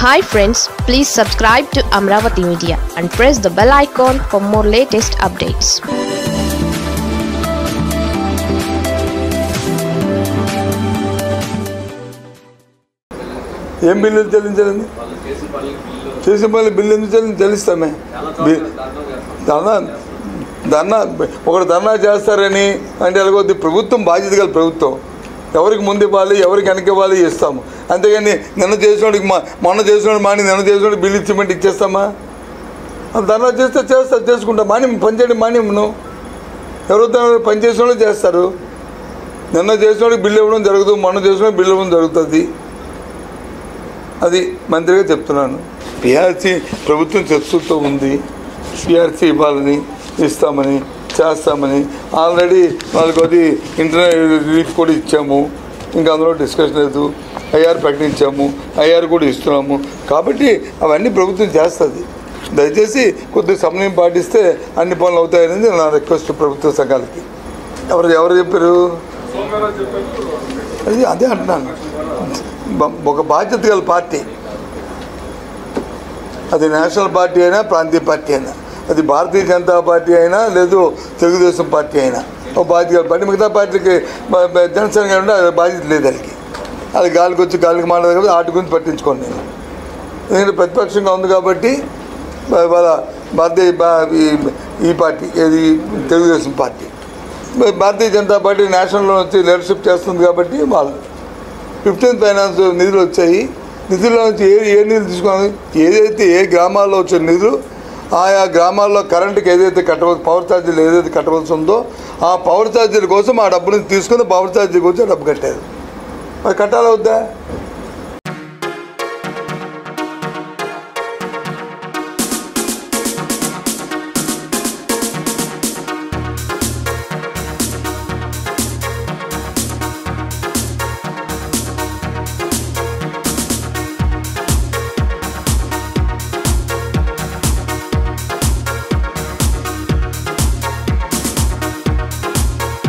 hi friends please subscribe to Amaravati media and press the bell icon for more latest updates ఏం bill చెల్లించాలండి చేసిన పనులు bill ఎందుకు చెల్లి చెల్లిస్తామే బి- ధర్నా ధర్నా ఒకడు ధర్నా చేస్తారని అంటే ఎలాగొద్ది ప్రభుత్వం బాధ్యత గల ప్రభుత్వం ఎవరికి ముందు ఇవ్వాలి ఎవరికి వెనక ఇవ్వాలి ఇస్తాము అంతేగాని నిన్న చేసినోడికి మా మొన్న చేసినోడు మాని నిన్న చేసినోడు బిల్లు ఇచ్చిమంటే ఇచ్చేస్తామా అది ధర్నా చేస్తే చేస్తా చేసుకుంటా మాని పని చేయడం మాని నువ్వు ఎవరైతే పని చేసిన వాళ్ళు చేస్తారు నిన్న చేసినోడికి బిల్లు ఇవ్వడం జరుగుతుంది మొన్న చేసిన బిల్లు ఇవ్వడం జరుగుతుంది అది మంత్రిగా చెప్తున్నాను పిఆర్సీ ప్రభుత్వం చర్చలతో ఉంది పిఆర్సీ ఇవ్వాలని ఇస్తామని చేస్తామని ఆల్రెడీ వాళ్ళకి అది ఇంటర్నెట్ రిలీఫ్ కూడా ఇచ్చాము ఇంకా అందులో డిస్కషన్ లేదు ఐఆర్ ప్రకటించాము ఐఆర్ కూడా ఇస్తున్నాము కాబట్టి అవన్నీ ప్రభుత్వం చేస్తుంది దయచేసి కొద్దిగా సమయం పాటిస్తే అన్ని పనులు అవుతాయనేది నా రిక్వెస్ట్ ప్రభుత్వ సంఘాలకి ఎవరు ఎవరు చెప్పారు అది అదే అంటున్నాను బ- ఒక బాధ్యత గల పార్టీ అది నేషనల్ పార్టీ అయినా ప్రాంతీయ పార్టీ అయినా అది భారతీయ జనతా పార్టీ అయినా లేదు తెలుగుదేశం పార్టీ అయినా ఒక బాధ్యత గల పార్టీ మిగతా పార్టీకి బ- బ- జనసేన గారు ఉంటే అది బాధ్యత లేదు దానికి అది గాలికి వచ్చి గాలికి మాట్లాడదు కాబట్టి వాటి గురించి పట్టించుకోండి నేను ఎందుకంటే ప్రతిపక్షంగా ఉంది కాబట్టి బ- వాళ్ళ భారతీయ బా- ఈ- ఈ పార్టీ ఏది తెలుగుదేశం పార్టీ బ- భారతీయ జనతా పార్టీ నేషనల్లో వచ్చి లీడర్షిప్ చేస్తుంది కాబట్టి వాళ్ళు ఫిఫ్టీన్త్ ఫైనాన్స్ నిధులు వచ్చాయి నిధుల్లో నుంచి ఏ ఏ నిధులు తీసుకోవాలి ఏదైతే ఏ గ్రామాల్లో వచ్చే నిధులు ఆయా గ్రామాల్లో కరెంటుకి ఏదైతే కట్టవలసి పవర్ ఛార్జీలు ఏదైతే కట్టవలసి ఉందో ఆ పవర్ ఛార్జీల కోసం ఆ డబ్బుని తీసుకుని పవర్ ఛార్జీ కోసం డబ్బు కట్టారు మరి కట్టాలా వద్దా